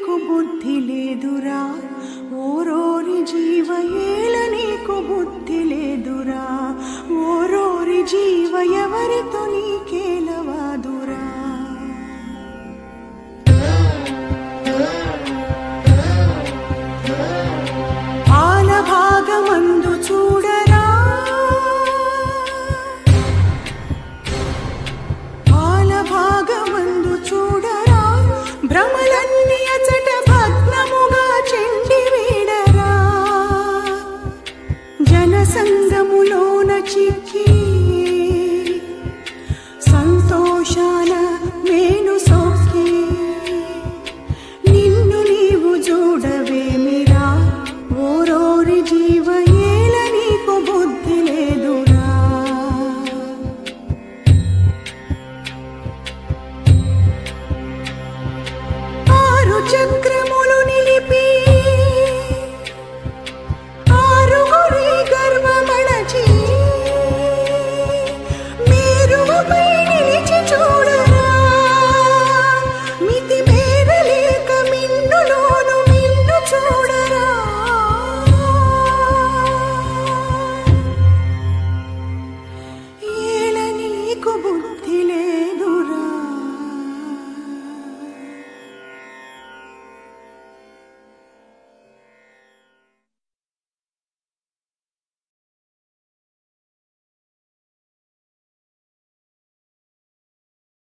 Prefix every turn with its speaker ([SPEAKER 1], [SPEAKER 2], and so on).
[SPEAKER 1] నీకు బుద్ధి లేదురా ఓరోరి జీవ ఏల నీకు బుద్ధి లేదురా ఓరోరి జీవ ఎవరితో నీకేలవాదురా పాల భాగమందు చూడరా పాల భాగమందు చూడరా భ్రమలన్నీ అచట భగ్నముగా చెండి వీడరా జనసంగములోన చిక్కి సంతోషాల మేను సోకి నిన్ను నీవు చూడవేమిరా ఓరోరి జీవ ఏల నీకు బుద్ధి లేదురా ఆరు చక్ర